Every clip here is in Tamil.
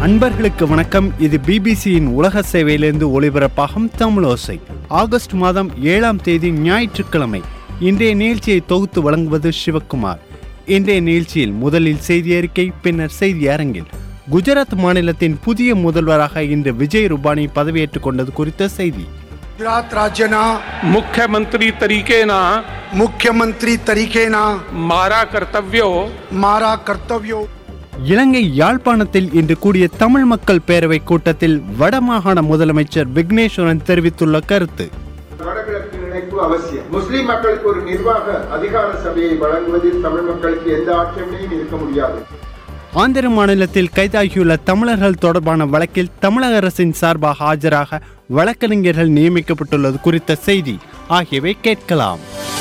அன்பர்களுக்கு வணக்கம் இது பிபிசியின் உலக சேவையிலிருந்து ஒளிபரப்பாகும் தமிழோசை ஆகஸ்ட் மாதம் ஏழாம் தேதி ஞாயிற்றுக்கிழமை இன்றைய நிகழ்ச்சியை தொகுத்து வழங்குவது சிவக்குமார் இன்றைய நிகழ்ச்சியில் முதலில் செய்தி அறிக்கை பின்னர் செய்தி அரங்கில் குஜராத் மாநிலத்தின் புதிய முதல்வராக இன்று விஜய் ரூபானி பதவியேற்றுக் கொண்டது குறித்த செய்தி ગુજરાત રાજ્યના મુખ્યમંત્રી તરીકેના મુખ્યમંત્રી તરીકેના મારા કર્તવ્યો મારા કર્તવ્યો இலங்கை யாழ்ப்பாணத்தில் இன்று கூடிய தமிழ் மக்கள் பேரவை கூட்டத்தில் வடமாகாண முதலமைச்சர் விக்னேஸ்வரன் தெரிவித்துள்ள கருத்து வடகிழக்கு இணைப்பு அவசியம் முஸ்லிம் மக்களுக்கு ஒரு நிர்வாக அதிகார சபையை வழங்குவதில் தமிழ் மக்களுக்கு எந்த ஆட்சேபனையும் இருக்க முடியாது ஆந்திர மாநிலத்தில் கைதாகியுள்ள தமிழர்கள் தொடர்பான வழக்கில் தமிழக அரசின் சார்பாக ஆஜராக வழக்கறிஞர்கள் நியமிக்கப்பட்டுள்ளது குறித்த செய்தி ஆகியவை கேட்கலாம்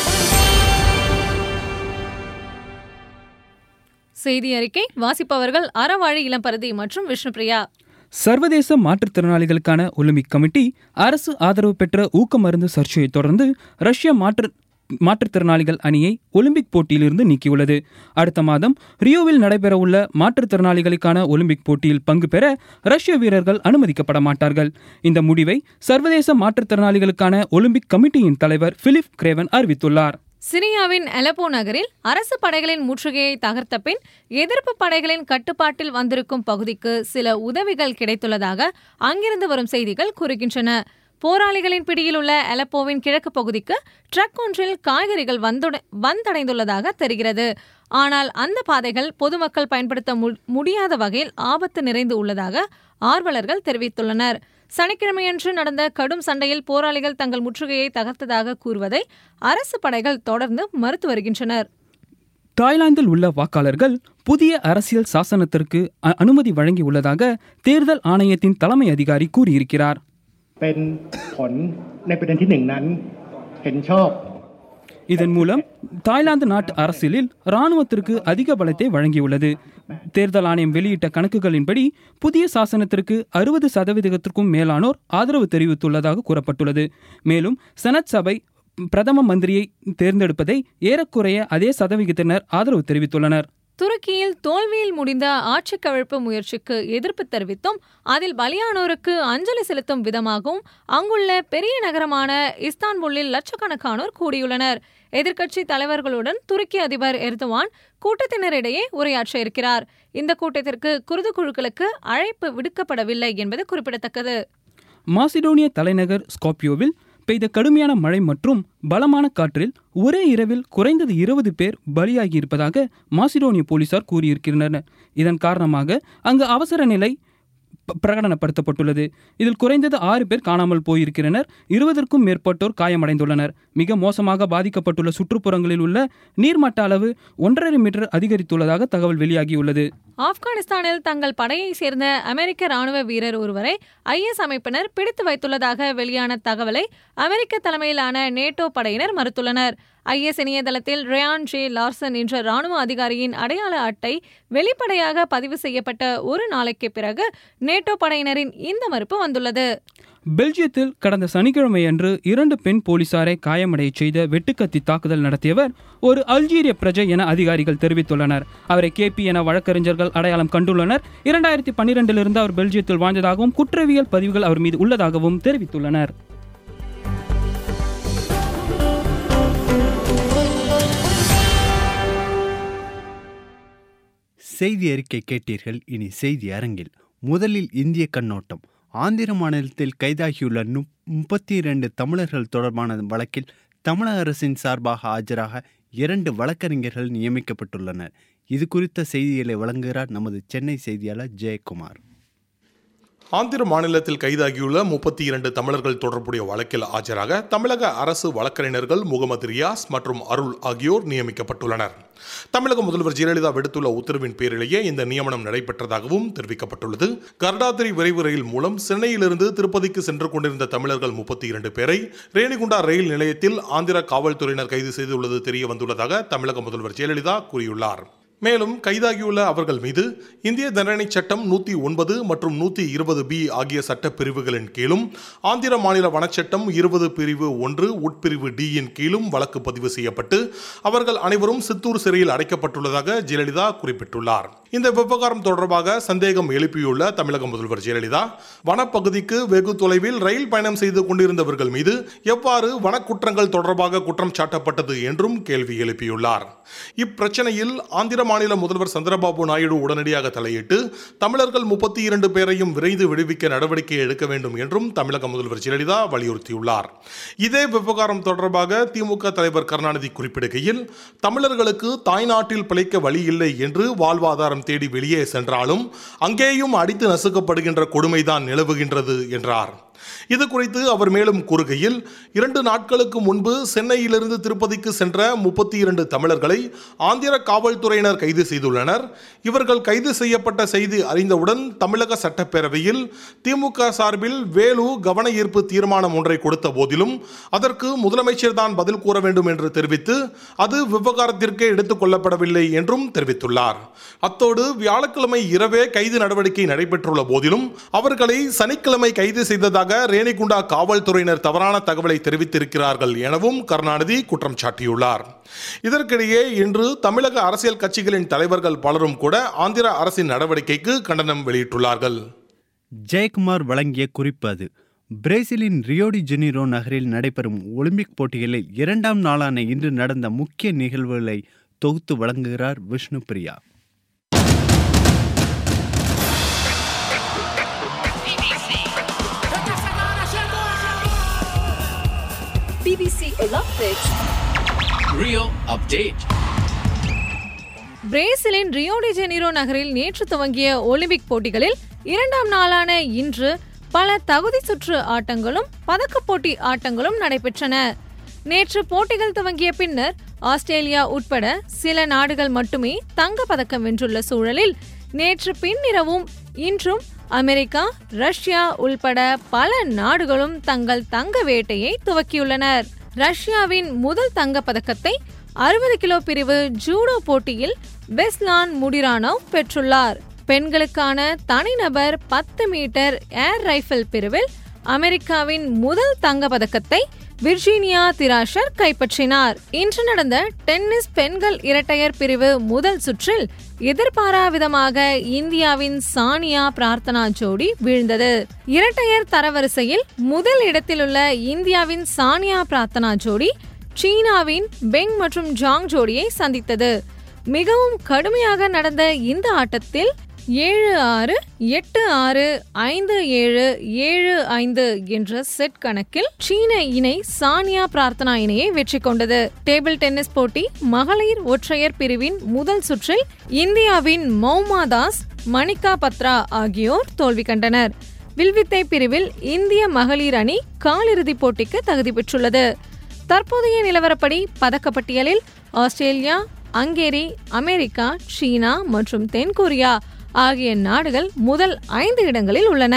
செய்தி அறிக்கை வாசிப்பவர்கள் அறவாழி இளம்பரதி மற்றும் விஷ்ணுபிரியா சர்வதேச மாற்றுத்திறனாளிகளுக்கான ஒலிம்பிக் கமிட்டி அரசு ஆதரவு பெற்ற ஊக்க மருந்து சர்ச்சையை தொடர்ந்து ரஷ்ய மாற்று மாற்றுத்திறனாளிகள் அணியை ஒலிம்பிக் போட்டியிலிருந்து நீக்கியுள்ளது அடுத்த மாதம் ரியோவில் நடைபெறவுள்ள மாற்றுத்திறனாளிகளுக்கான ஒலிம்பிக் போட்டியில் பங்கு பெற ரஷ்ய வீரர்கள் அனுமதிக்கப்பட மாட்டார்கள் இந்த முடிவை சர்வதேச மாற்றுத்திறனாளிகளுக்கான ஒலிம்பிக் கமிட்டியின் தலைவர் பிலிப் கிரேவன் அறிவித்துள்ளார் சிரியாவின் அலப்போ நகரில் அரசு படைகளின் முற்றுகையை தகர்த்த பின் எதிர்ப்பு படைகளின் கட்டுப்பாட்டில் வந்திருக்கும் பகுதிக்கு சில உதவிகள் கிடைத்துள்ளதாக அங்கிருந்து வரும் செய்திகள் கூறுகின்றன போராளிகளின் பிடியில் உள்ள அலப்போவின் கிழக்கு பகுதிக்கு ட்ரக் ஒன்றில் காய்கறிகள் வந்துட வந்தடைந்துள்ளதாக தெரிகிறது ஆனால் அந்த பாதைகள் பொதுமக்கள் பயன்படுத்த மு- முடியாத வகையில் ஆபத்து நிறைந்து உள்ளதாக ஆர்வலர்கள் தெரிவித்துள்ளனர் சனிக்கிழமையன்று நடந்த கடும் சண்டையில் போராளிகள் தங்கள் முற்றுகையை தகர்த்ததாக கூறுவதை அரசு படைகள் தொடர்ந்து மறுத்து வருகின்றனர் தாய்லாந்தில் உள்ள வாக்காளர்கள் புதிய அரசியல் சாசனத்திற்கு அ- அனுமதி வழங்கியுள்ளதாக தேர்தல் ஆணையத்தின் தலைமை அதிகாரி கூறியிருக்கிறார் เป็นผลในประเด็นที่หนึ่งนั้น เห็นชอบ இதன் மூலம் தாய்லாந்து நாட்டு அரசியலில் இராணுவத்திற்கு அதிக பலத்தை வழங்கியுள்ளது தேர்தல் ஆணையம் வெளியிட்ட கணக்குகளின்படி புதிய சாசனத்திற்கு அறுபது சதவீதத்திற்கும் மேலானோர் ஆதரவு தெரிவித்துள்ளதாக கூறப்பட்டுள்ளது மேலும் செனட் சபை பிரதம மந்திரியை தேர்ந்தெடுப்பதை ஏறக்குறைய அதே சதவிகிதத்தினர் ஆதரவு தெரிவித்துள்ளனர் துருக்கியில் தோல்வியில் முடிந்த ஆட்சி கவிழ்ப்பு முயற்சிக்கு எதிர்ப்பு தெரிவித்தும் அதில் பலியானோருக்கு அஞ்சலி செலுத்தும் விதமாகவும் அங்குள்ள பெரிய நகரமான இஸ்தான்புல்லில் லட்சக்கணக்கானோர் கூடியுள்ளனர் எதிர்க்கட்சி தலைவர்களுடன் துருக்கி அதிபர் எர்துவான் கூட்டத்தினரிடையே உரையாற்ற இருக்கிறார் இந்த கூட்டத்திற்கு குருது குழுக்களுக்கு அழைப்பு விடுக்கப்படவில்லை என்பது குறிப்பிடத்தக்கது மாசிடோனிய தலைநகர் ஸ்காப்பியோவில் பெய்த கடுமையான மழை மற்றும் பலமான காற்றில் ஒரே இரவில் குறைந்தது இருபது பேர் பலியாகியிருப்பதாக மாசிடோனிய போலீசார் கூறியிருக்கின்றனர் இதன் காரணமாக அங்கு அவசர நிலை ப- பிரகடனப்படுத்தப்பட்டுள்ளது இதில் குறைந்தது ஆறு பேர் காணாமல் போயிருக்கிறனர் இருபதற்கும் மேற்பட்டோர் காயமடைந்துள்ளனர் மிக மோசமாக பாதிக்கப்பட்டுள்ள சுற்றுப்புறங்களில் உள்ள நீர்மட்ட அளவு ஒன்றரை மீட்டர் அதிகரித்துள்ளதாக தகவல் வெளியாகியுள்ளது ஆப்கானிஸ்தானில் தங்கள் படையை சேர்ந்த அமெரிக்க ராணுவ வீரர் ஒருவரை ஐஎஸ் அமைப்பினர் பிடித்து வைத்துள்ளதாக வெளியான தகவலை அமெரிக்க தலைமையிலான நேட்டோ படையினர் மறுத்துள்ளனர் ஐஎஸ் இணையதளத்தில் ரயான் ஜே லார்சன் என்ற ராணுவ அதிகாரியின் அடையாள அட்டை வெளிப்படையாக பதிவு செய்யப்பட்ட ஒரு நாளைக்கு பிறகு நேட்டோ படையினரின் இந்த மறுப்பு வந்துள்ளது பெல்ஜியத்தில் கடந்த சனிக்கிழமையன்று இரண்டு பெண் போலீசாரை காயமடையச் செய்த வெட்டுக்கத்தி தாக்குதல் நடத்தியவர் ஒரு அல்ஜீரிய பிரஜை என அதிகாரிகள் தெரிவித்துள்ளனர் அவரை கேபி என வழக்கறிஞர்கள் அடையாளம் கண்டுள்ளனர் இரண்டாயிரத்தி பன்னிரெண்டிலிருந்து அவர் பெல்ஜியத்தில் வாழ்ந்ததாகவும் குற்றவியல் பதிவுகள் அவர் மீது உள்ளதாகவும் தெரிவித்துள்ளனர் செய்தி அறிக்கை கேட்டீர்கள் இனி செய்தி அரங்கில் முதலில் இந்திய கண்ணோட்டம் ஆந்திர மாநிலத்தில் கைதாகியுள்ள நு- முப்பத்தி இரண்டு தமிழர்கள் தொடர்பான வழக்கில் தமிழக அரசின் சார்பாக ஆஜராக இரண்டு வழக்கறிஞர்கள் நியமிக்கப்பட்டுள்ளனர் இது குறித்த செய்திகளை வழங்குகிறார் நமது சென்னை செய்தியாளர் ஜெயக்குமார் ஆந்திர மாநிலத்தில் கைதாகியுள்ள முப்பத்தி இரண்டு தமிழர்கள் தொடர்புடைய வழக்கில் ஆஜராக தமிழக அரசு வழக்கறிஞர்கள் முகமது ரியாஸ் மற்றும் அருள் ஆகியோர் நியமிக்கப்பட்டுள்ளனர் தமிழக முதல்வர் ஜெயலலிதா விடுத்துள்ள உத்தரவின் பேரிலேயே இந்த நியமனம் நடைபெற்றதாகவும் தெரிவிக்கப்பட்டுள்ளது கர்டாதிரி விரைவு ரயில் மூலம் சென்னையிலிருந்து திருப்பதிக்கு சென்று கொண்டிருந்த தமிழர்கள் முப்பத்தி இரண்டு பேரை ரேணிகுண்டா ரயில் நிலையத்தில் ஆந்திர காவல்துறையினர் கைது செய்துள்ளது தெரிய வந்துள்ளதாக தமிழக முதல்வர் ஜெயலலிதா கூறியுள்ளார் மேலும் கைதாகியுள்ள அவர்கள் மீது இந்திய தண்டனை சட்டம் நூற்றி ஒன்பது மற்றும் நூற்றி இருபது பி ஆகிய சட்ட பிரிவுகளின் கீழும் ஆந்திர மாநில வனச்சட்டம் இருபது பிரிவு ஒன்று உட்பிரிவு டியின் கீழும் வழக்கு பதிவு செய்யப்பட்டு அவர்கள் அனைவரும் சித்தூர் சிறையில் அடைக்கப்பட்டுள்ளதாக ஜெயலலிதா குறிப்பிட்டுள்ளார் இந்த விவகாரம் தொடர்பாக சந்தேகம் எழுப்பியுள்ள தமிழக முதல்வர் ஜெயலலிதா வனப்பகுதிக்கு வெகு தொலைவில் ரயில் பயணம் செய்து கொண்டிருந்தவர்கள் மீது எவ்வாறு வனக்குற்றங்கள் தொடர்பாக குற்றம் சாட்டப்பட்டது என்றும் கேள்வி எழுப்பியுள்ளார் இப்பிரச்சனையில் ஆந்திர மாநில முதல்வர் சந்திரபாபு நாயுடு உடனடியாக தலையிட்டு தமிழர்கள் முப்பத்தி இரண்டு பேரையும் விரைந்து விடுவிக்க நடவடிக்கை எடுக்க வேண்டும் என்றும் தமிழக முதல்வர் ஜெயலலிதா வலியுறுத்தியுள்ளார் இதே விவகாரம் தொடர்பாக திமுக தலைவர் கருணாநிதி குறிப்பிடுகையில் தமிழர்களுக்கு தாய்நாட்டில் பிழைக்க வழி இல்லை என்று வாழ்வாதாரம் தேடி வெளியே சென்றாலும் அங்கேயும் அடித்து நசுக்கப்படுகின்ற கொடுமைதான் நிலவுகின்றது என்றார் இது குறித்து அவர் மேலும் கூறுகையில் இரண்டு நாட்களுக்கு முன்பு சென்னையிலிருந்து திருப்பதிக்கு சென்ற முப்பத்தி இரண்டு தமிழர்களை ஆந்திர காவல்துறையினர் கைது செய்துள்ளனர் இவர்கள் கைது செய்யப்பட்ட செய்தி அறிந்தவுடன் தமிழக சட்டப்பேரவையில் திமுக சார்பில் வேலு கவன ஈர்ப்பு தீர்மானம் ஒன்றை கொடுத்த போதிலும் அதற்கு முதலமைச்சர் தான் பதில் கூற வேண்டும் என்று தெரிவித்து அது விவகாரத்திற்கே எடுத்துக் கொள்ளப்படவில்லை என்றும் தெரிவித்துள்ளார் அத்தோடு வியாழக்கிழமை இரவே கைது நடவடிக்கை நடைபெற்றுள்ள போதிலும் அவர்களை சனிக்கிழமை கைது செய்ததாக ரேணிகுண்டா காவல்துறையினர் தவறான தகவலை தெரிவித்திருக்கிறார்கள் எனவும் கருணாநிதி குற்றம் சாட்டியுள்ளார் இதற்கிடையே இன்று தமிழக அரசியல் கட்சிகளின் தலைவர்கள் பலரும் கூட ஆந்திர அரசின் நடவடிக்கைக்கு கண்டனம் வெளியிட்டுள்ளார்கள் ஜெயக்குமார் வழங்கிய குறிப்பு அது பிரேசிலின் ரியோடி ஜெனிரோ நகரில் நடைபெறும் ஒலிம்பிக் போட்டிகளில் இரண்டாம் நாளான இன்று நடந்த முக்கிய நிகழ்வுகளை தொகுத்து வழங்குகிறார் Vishnu Priya BBC Olympics. Rio Update. பிரேசிலின் ரியோ டி ஜெனிரோ நகரில் நேற்று துவங்கிய ஒலிம்பிக் போட்டிகளில் இரண்டாம் நாளான இன்று பல தகுதி சுற்று ஆட்டங்களும் பதக்கப் போட்டி ஆட்டங்களும் நடைபெற்றன நேற்று போட்டிகள் துவங்கிய பின்னர் ஆஸ்திரேலியா உட்பட சில நாடுகள் மட்டுமே தங்க பதக்கம் வென்றுள்ள சூழலில் நேற்று பின்னிரவும் இன்றும் அமெரிக்கா ரஷ்யா உள்பட பல நாடுகளும் தங்கள் தங்க வேட்டையை துவக்கியுள்ளனர் ரஷ்யாவின் முதல் தங்க பதக்கத்தை அறுபது கிலோ பிரிவு ஜூடோ போட்டியில் பெஸ்லான் முடிரானோவ் பெற்றுள்ளார் பெண்களுக்கான தனிநபர் பத்து மீட்டர் ஏர் ரைஃபிள் பிரிவில் அமெரிக்காவின் முதல் தங்க பதக்கத்தை விர்ஜீனியா திராஷர் கைப்பற்றினார் இன்று நடந்த டென்னிஸ் பெண்கள் இரட்டையர் பிரிவு முதல் சுற்றில் எதிர்பாராவிதமாக இந்தியாவின் சானியா பிரார்த்தனா ஜோடி வீழ்ந்தது இரட்டையர் தரவரிசையில் முதல் இடத்திலுள்ள இந்தியாவின் சானியா பிரார்த்தனா ஜோடி சீனாவின் பெங் மற்றும் ஜாங் ஜோடியை சந்தித்தது மிகவும் கடுமையாக நடந்த இந்த ஆட்டத்தில் ஏழு ஆறு எட்டு ஆறு ஐந்து ஏழு ஏழு ஐந்து என்ற செட் கணக்கில் சீன இணை சானியா பிரார்த்தனா இணையை வெற்றி கொண்டது டேபிள் டென்னிஸ் போட்டி மகளிர் ஒற்றையர் பிரிவின் முதல் சுற்றில் இந்தியாவின் மௌமா தாஸ் மணிகா பத்ரா ஆகியோர் தோல்வி கண்டனர் வில்வித்தை பிரிவில் இந்திய மகளிர் அணி காலிறுதிப் போட்டிக்கு தகுதி பெற்றுள்ளது தற்போதைய நிலவரப்படி பதக்கப்பட்டியலில் ஆஸ்திரேலியா ஹங்கேரி அமெரிக்கா சீனா மற்றும் தென்கொரியா ஆகிய நாடுகள் முதல் ஐந்து இடங்களில் உள்ளன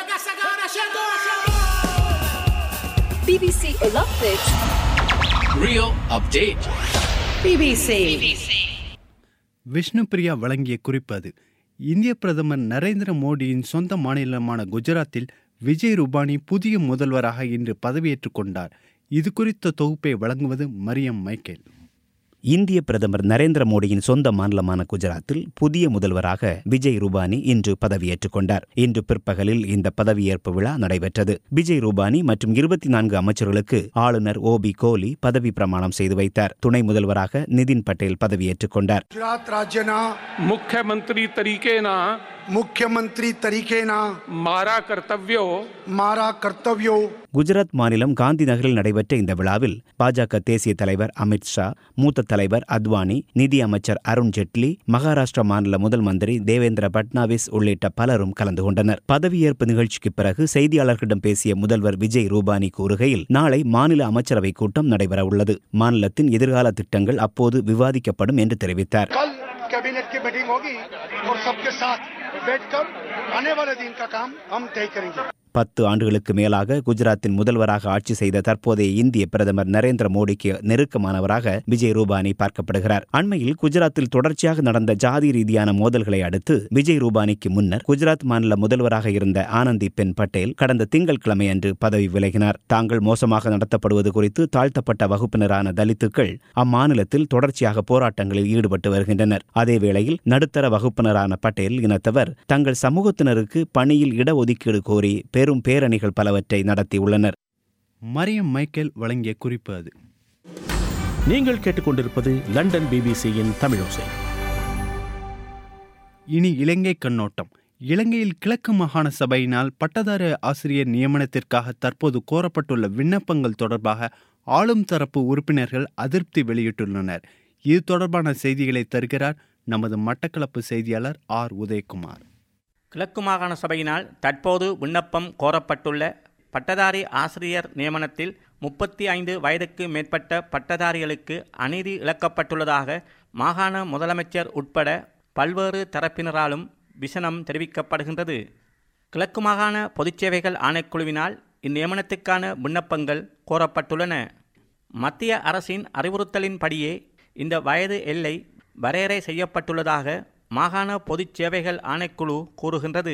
BBC Olympics. Rio Update. BBC. Vishnu Priya வழங்கிய குறிப்பு அது இந்திய பிரதமர் நரேந்திர மோடியின் சொந்த மாநிலமான குஜராத்தில் விஜய் ரூபானி புதிய முதல்வராக இன்று பதவியேற்றுக் கொண்டார் இது குறித்த தொகுப்பை வழங்குவது மரியம் மைக்கேல் இந்திய பிரதமர் நரேந்திர மோடியின் சொந்த மாநிலமான குஜராத்தில் புதிய முதல்வராக விஜய் ரூபானி இன்று பதவியேற்றுக் கொண்டார் இன்று பிற்பகலில் இந்த பதவியேற்பு விழா நடைபெற்றது விஜய் ரூபானி மற்றும் இருபத்தி நான்கு அமைச்சர்களுக்கு ஆளுநர் ஓ பி கோலி பதவி பிரமாணம் செய்து வைத்தார் துணை முதல்வராக நிதின் பட்டேல் பதவியேற்றுக் கொண்டார் ગુજરાત રાજ્યના મુખ્યમંત્રી તરીકેના મુખ્યમંત્રી તરીકેના મારા કર્તવ્યો મારા કર્તવ્યો குஜராத் மாநிலம் காந்தி நகரில் நடைபெற்ற இந்த விழாவில் பாஜக தேசிய தலைவர் அமித் ஷா மூத்த தலைவர் அத்வானி நிதி அமைச்சர் அருண் ஜெட்லி மகாராஷ்டிரா மாநில முதல் மந்திரி தேவேந்திர பட்னாவிஸ் உள்ளிட்ட பலரும் கலந்து கொண்டனர் பதவியேற்பு நிகழ்ச்சிக்கு பிறகு செய்தியாளர்களிடம் பேசிய முதல்வர் விஜய் ரூபானி கூறுகையில் நாளை மாநில அமைச்சரவை கூட்டம் நடைபெற உள்ளது மாநிலத்தின் எதிர்கால திட்டங்கள் அப்போது விவாதிக்கப்படும் என்று தெரிவித்தார் कल कैबिनेट की मीटिंग होगी और सबके साथ बैठकर आने वाले दिन का काम हम तय करेंगे பத்து ஆண்டுகளுக்கு மேலாக குஜராத்தின் முதல்வராக ஆட்சி செய்த தற்போதைய இந்திய பிரதமர் நரேந்திர மோடிக்கு நெருக்கமானவராக விஜய் ரூபானி பார்க்கப்படுகிறார் அண்மையில் குஜராத்தில் தொடர்ச்சியாக நடந்த ஜாதி ரீதியான மோதல்களை அடுத்து விஜய் ரூபானிக்கு முன்னர் குஜராத் மாநில முதல்வராக இருந்த ஆனந்தி பென் பட்டேல் கடந்த திங்கட்கிழமை அன்று பதவி விலகினார் தாங்கள் மோசமாக நடத்தப்படுவது குறித்து தாழ்த்தப்பட்ட வகுப்பினரான தலித்துக்கள் அம்மாநிலத்தில் தொடர்ச்சியாக போராட்டங்களில் ஈடுபட்டு வருகின்றனர் அதேவேளையில் நடுத்தர வகுப்பினரான பட்டேல் இனத்தவர் தங்கள் சமூகத்தினருக்கு பணியில் இடஒதுக்கீடு கோரி பெரும் பேரணிகள் பலவற்றை நடத்தியுள்ளனர் மரியம் மைக்கேல் வழங்கிய குறிப்பு அது நீங்கள் கேட்டுக்கொண்டிருப்பது லண்டன் பிபிசியின் தமிழோசை இனி இலங்கை கண்ணோட்டம் இலங்கையில் கிழக்கு மாகாண சபையினால் பட்டதாரி ஆசிரியர் நியமனத்திற்காக தற்போது கோரப்பட்டுள்ள விண்ணப்பங்கள் தொடர்பாக ஆளும் தரப்பு உறுப்பினர்கள் அதிருப்தி வெளியிட்டுள்ளனர் இது தொடர்பான செய்திகளை தருகிறார் நமது மட்டக்களப்பு செய்தியாளர் ஆர் உதயகுமார் கிழக்கு மாகாண சபையினால் தற்போது விண்ணப்பம் கோரப்பட்டுள்ள பட்டதாரி ஆசிரியர் நியமனத்தில் முப்பத்தி ஐந்து வயதுக்கு மேற்பட்ட பட்டதாரிகளுக்கு அநீதி இழக்கப்பட்டுள்ளதாக மாகாண முதலமைச்சர் உட்பட பல்வேறு தரப்பினராலும் விசனம் தெரிவிக்கப்படுகின்றது கிழக்கு மாகாண பொதுச்சேவைகள் ஆணைக்குழுவினால் இந்நியமனத்துக்கான விண்ணப்பங்கள் கோரப்பட்டுள்ளன மத்திய அரசின் அறிவுறுத்தலின்படியே இந்த வயது எல்லை வரையறை செய்யப்பட்டுள்ளதாக மாகாண பொதுச் சேவைகள் ஆணைக்குழு கூறுகின்றது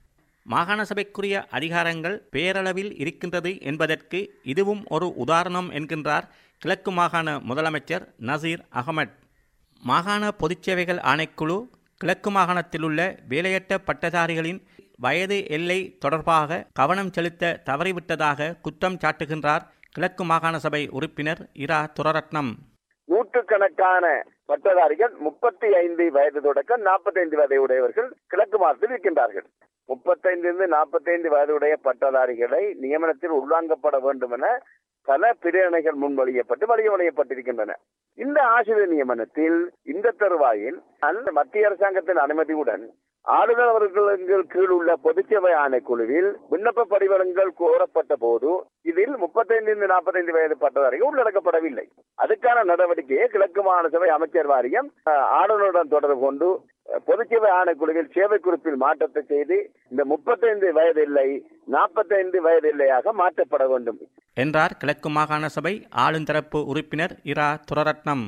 மாகாண சபைக்குரிய அதிகாரங்கள் பேரளவில் இருக்கின்றது என்பதற்கு இதுவும் ஒரு உதாரணம் என்கின்றார் கிழக்கு மாகாண முதலமைச்சர் நசீர் அகமட் மாகாண பொதுச் சேவைகள் ஆணைக்குழு கிழக்கு மாகாணத்திலுள்ள வேலையற்ற பட்டதாரிகளின் வயது எல்லை தொடர்பாக கவனம் செலுத்த தவறிவிட்டதாக குற்றம் சாட்டுகின்றார் கிழக்கு மாகாண சபை உறுப்பினர் இரா துரரட்னம் நூற்றுக்கணக்கான பட்டதாரிகள் முப்பத்தி ஐந்து வயது தொடக்கம் நாற்பத்தைந்து வயதை உடையவர்கள் கிழக்கு மாதத்தில் இருக்கின்றார்கள் முப்பத்தைந்திலிருந்து நாற்பத்தைந்து வயதுடைய பட்டதாரிகளை நியமனத்தில் உள்வாங்கப்பட வேண்டும் என பல பிரேரணைகள் முன்மொழியப்பட்டு வழிமொழியப்பட்டிருக்கின்றன இந்த ஆசிரியர் நியமனத்தில் இந்த தருவாயில் அந்த மத்திய அரசாங்கத்தின் அனுமதியுடன் ஆளுநர் அவர்கள் கீழ் உள்ள பொதுச்சேவை ஆணைக்குழுவில் விண்ணப்ப படிவங்கள் கோரப்பட்ட போது இதில் முப்பத்தைந்து நாற்பத்தைந்து வயது பட்டதாரிகள் உள்ளடக்கப்படவில்லை அதுக்கான நடவடிக்கையை கிழக்கு மாகாண சபை அமைச்சர் வாரியம் ஆளுநருடன் தொடர்பு கொண்டு பொதுச்சேவை ஆணைக்குழுவில் சேவை குறிப்பில் மாற்றத்தை செய்து இந்த முப்பத்தைந்து வயது இல்லை நாற்பத்தைந்து வயது இல்லையாக மாற்றப்பட வேண்டும் என்றார் கிழக்கு மாகாண சபை ஆளுந்தரப்பு உறுப்பினர் இரா துரரட்னம்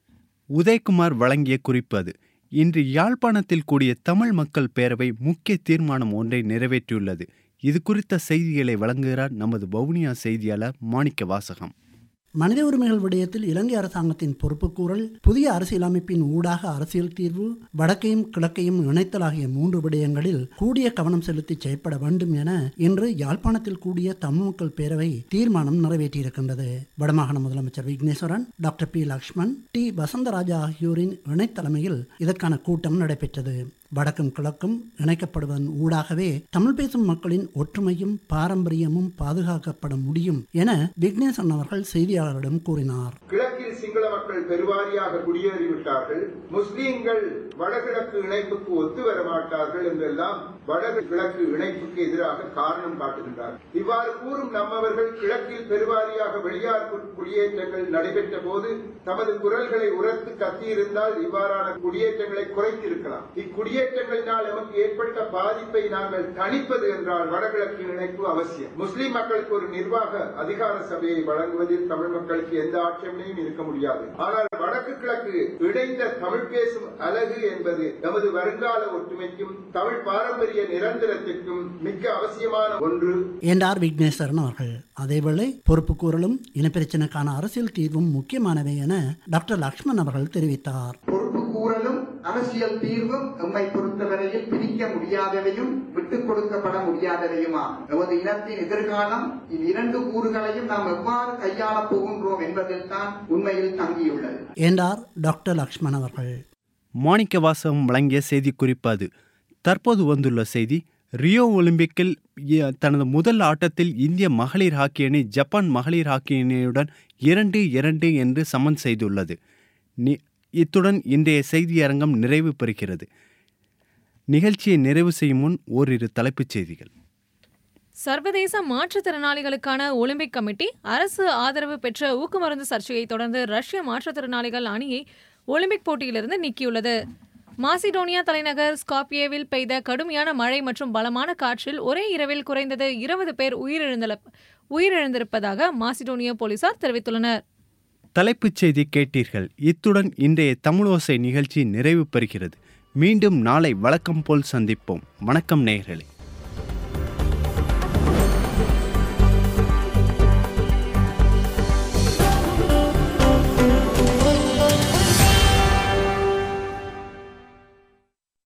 உதயகுமார் வழங்கிய குறிப்பு அது இன்று யாழ்ப்பாணத்தில் கூடிய தமிழ் மக்கள் பேரவை முக்கிய தீர்மானம் ஒன்றை நிறைவேற்றியுள்ளது இது குறித்த செய்திகளை வழங்குகிறார் நமது வவுனியா செய்தியாளர் மாணிக்க வாசகம் மனித உரிமைகள் விடயத்தில் இலங்கை அரசாங்கத்தின் பொறுப்புக்கூறல் புதிய அரசியலமைப்பின் ஊடாக அரசியல் தீர்வு வடக்கையும் கிழக்கையும் இணைத்தல் ஆகிய மூன்று விடயங்களில் கூடிய கவனம் செலுத்தி செயற்பட வேண்டும் என இன்று யாழ்ப்பாணத்தில் கூடிய தமிழ் மக்கள் பேரவை தீர்மானம் நிறைவேற்றியிருக்கின்றது வடமாகாண முதலமைச்சர் Vigneswaran doctor P Lakshman T Vasantharaja ஆகியோரின் இணைத்தலைமையில் இதற்கான கூட்டம் நடைபெற்றது வடக்கும் கிழக்கும் இணைக்கப்படுவதன் ஊடாகவே தமிழ் பேசும் மக்களின் ஒற்றுமையும் பாரம்பரியமும் பாதுகாக்கப்பட முடியும் என விக்னேசன் அவர்கள் செய்தியாளரிடம் கூறினார் கிழக்கில் சிங்கள மக்கள் பெருவாரியாக குடியேறிவிட்டார்கள் முஸ்லீம்கள் வடகிழக்கு இணைப்புக்கு ஒத்து வர மாட்டார்கள் என்றெல்லாம் வடக்கு கிழக்கு இணைப்புக்கு எதிராக காரணம் காட்டுகின்றார் இவ்வாறு கூறும் நம்மவர்கள் கிழக்கில் பெருவாரியாக வெளியார் குடியேற்றங்கள் நடைபெற்ற போது தமது குரல்களை உரத்து கத்தியிருந்தால் இவ்வாறான குடியேற்றங்களை குறைத்திருக்கலாம் இக்குடியேற்றங்களினால் நமக்கு ஏற்பட்ட பாதிப்பை நாங்கள் தணிப்பது என்றால் வடகிழக்கு இணைப்பு அவசியம் முஸ்லிம் மக்களுக்கு ஒரு நிர்வாக அதிகார சபையை வழங்குவதில் தமிழ் மக்களுக்கு எந்த ஆட்சேபனையும் இருக்க முடியாது ஆனால் வடக்கு கிழக்கு இணைந்த தமிழ் பேசும் அழகு என்பது நமது வருங்கால ஒற்றுமைக்கும் தமிழ் பாரம்பரிய நிரந்தரத்திற்கும் மிக அவசியமான ஒன்று என்றார் விக்னேஸ்வரன் அவர்கள் அதேவேளை பொறுப்புக்கூறலும் இனப்பிரச்சனைக்கான அரசியல் தீர்வும் முக்கியமானவை என டாக்டர் லக்ஷ்மண் அவர்கள் தெரிவித்தார் பொறுப்புக்கூறலும் அரசியல் தீர்வும் எம்மை பொறுத்தவரையில் பிரிக்க முடியாதவையும் விட்டுக் கொடுக்கப்பட முடியாதவையுமாகும் எமது இனத்தின் எதிர்காலம் இவ்விரண்டு கூறுகளையும் நாம் எவ்வாறு கையாளப் போகின்றோம் என்பதில் தான் உண்மையில் தங்கியுள்ளது என்றார் டாக்டர் லக்ஷ்மண் அவர்கள் மாணிக்க வாசகம் வழங்கிய செய்தி குறிப்பு அது தற்போது வந்துள்ள செய்தி ரியோ ஒலிம்பிக்கில் தனது முதல் ஆட்டத்தில் இந்திய மகளிர் ஹாக்கி அணி ஜப்பான் மகளிர் ஹாக்கி அணியுடன் இரண்டு இரண்டு என்று சமன் செய்துள்ளது இத்துடன் இன்றைய செய்தியரங்கம் நிறைவு பெறுகிறது நிகழ்ச்சியை நிறைவு செய்யும் முன் ஓரிரு தலைப்புச் செய்திகள் சர்வதேச மாற்றுத்திறனாளிகளுக்கான ஒலிம்பிக் கமிட்டி அரசு ஆதரவு பெற்ற ஊக்குமருந்து சர்ச்சையை தொடர்ந்து ரஷ்ய மாற்றுத்திறனாளிகள் அணியை ஒலிம்பிக் போட்டியிலிருந்து நீக்கியுள்ளது மாசிடோனியா தலைநகர் ஸ்காப்பியேவில் பெய்த கடுமையான மழை மற்றும் பலமான காற்றில் ஒரே இரவில் குறைந்தது இருபது பேர் உயிரிழந்த உயிரிழந்திருப்பதாக மாசிடோனியா போலீசார் தெரிவித்துள்ளனர் தலைப்புச் செய்தி கேட்டீர்கள் இத்துடன் இன்றைய தமிழோசை நிகழ்ச்சி நிறைவு பெறுகிறது மீண்டும் நாளை வழக்கம் போல் சந்திப்போம் வணக்கம் நேயர்களே